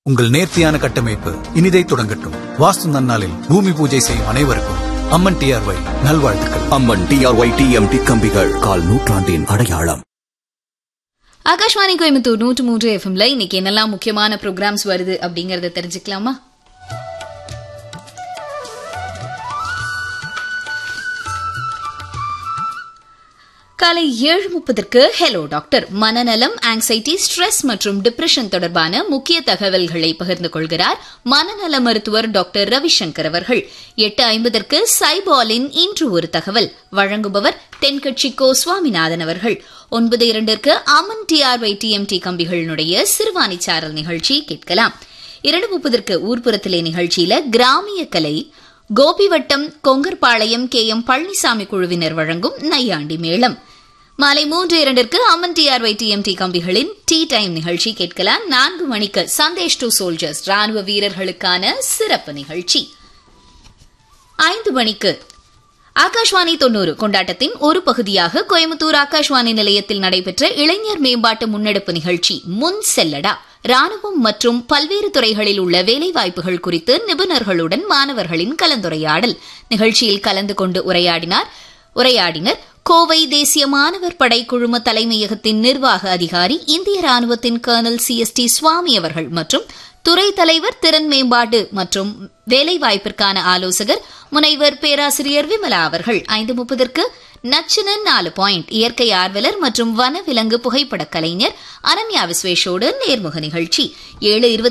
உங்கள் நேர்த்தியான கட்டமைப்பு இனிதை தொடங்கட்டும் வாஸ்து நன்னாளில் பூமி பூஜை செய்யும் அனைவருக்கும் அம்மன் டிஆர்ஒய் நல்வாழ்த்துக்கள் அம்மன் டிஆர்ஒய் டிஎம்டி கம்பிகள் கால் நூற்றாண்டின் அடையாளம் ஆகாஷ்வாணி கோயம்புத்தூர் நூற்று மூன்று எஃப்எம்ல இன்னைக்கு என்னெல்லாம் முக்கியமான ப்ரோக்ராம்ஸ் வருது அப்படிங்கறத தெரிஞ்சுக்கலாமா காலை ஏழு முப்பதற்கு ஹலோ டாக்டர் மனநலம் ஆங்ஸைட்டி ஸ்ட்ரெஸ் மற்றும் டிப்ரெஷன் தொடர்பான முக்கிய தகவல்களை பகிர்ந்து கொள்கிறார் மனநல மருத்துவர் டாக்டர் ரவிசங்கர் அவர்கள் எட்டு ஐம்பதற்கு சைபாலின் இன்று ஒரு தகவல் வழங்குபவர் தென்கட்சி கோ சுவாமிநாதன் அவர்கள் ஒன்பது இரண்டிற்கு அமன் டிஆர்ஒய் டிஎம்டி கம்பிகளினுடைய சிறுவாணி சாரல் நிகழ்ச்சி கேட்கலாம் இரண்டு முப்பதற்கு ஊர்ப்புறத்திலே நிகழ்ச்சியில கிராமிய கலை கோபிவட்டம் கொங்கர்பாளையம் கே எம் பழனிசாமி குழுவினர் வழங்கும் நையாண்டி மேளம் மாலை மூன்று இரண்டிற்கு அமன் டிஆர்ஒய் டிஎம்டி கம்பிகளின் டீ டைம் நிகழ்ச்சி கேட்கலாம் நான்கு மணிக்கு சந்தேஷ் டு சோல்ஜர்ஸ் ராணுவ வீரர்களுக்கான சிறப்பு நிகழ்ச்சி ஐந்து மணிக்கு ஆகாஷ்வாணி தொண்ணூறு கொண்டாட்டத்தின் ஒரு பகுதியாக கோயம்புத்தூர் ஆகாஷ்வாணி நிலையத்தில் நடைபெற்ற இளைஞர் மேம்பாட்டு முன்னெடுப்பு நிகழ்ச்சி முன் செல்லடா ராணுவம் மற்றும் பல்வேறு துறைகளில் உள்ள வேலைவாய்ப்புகள் குறித்து நிபுணர்களுடன் மாணவர்களின் கலந்துரையாடல் நிகழ்ச்சியில் கலந்து கொண்டு உரையாடினார் உரையாடினர் கோவை தேசிய மாணவர் படை குழும தலைமையகத்தின் நிர்வாக அதிகாரி இந்திய ராணுவத்தின் colonel C S T Swami அவர்கள் மற்றும் துறை தலைவர் திறன் மேம்பாடு மற்றும் வேலைவாய்ப்பிற்கான ஆலோசகர் முனைவர் பேராசிரியர் விமலா அவர்கள் ஐந்து முப்பதற்கு நச்சினன் நாலு பாயிண்ட் இயற்கை ஆர்வலர் மற்றும் வனவிலங்கு புகைப்படக் கலைஞர் அனன்யா விஸ்வேஷோடு நேர்முக நிகழ்ச்சி ஏழு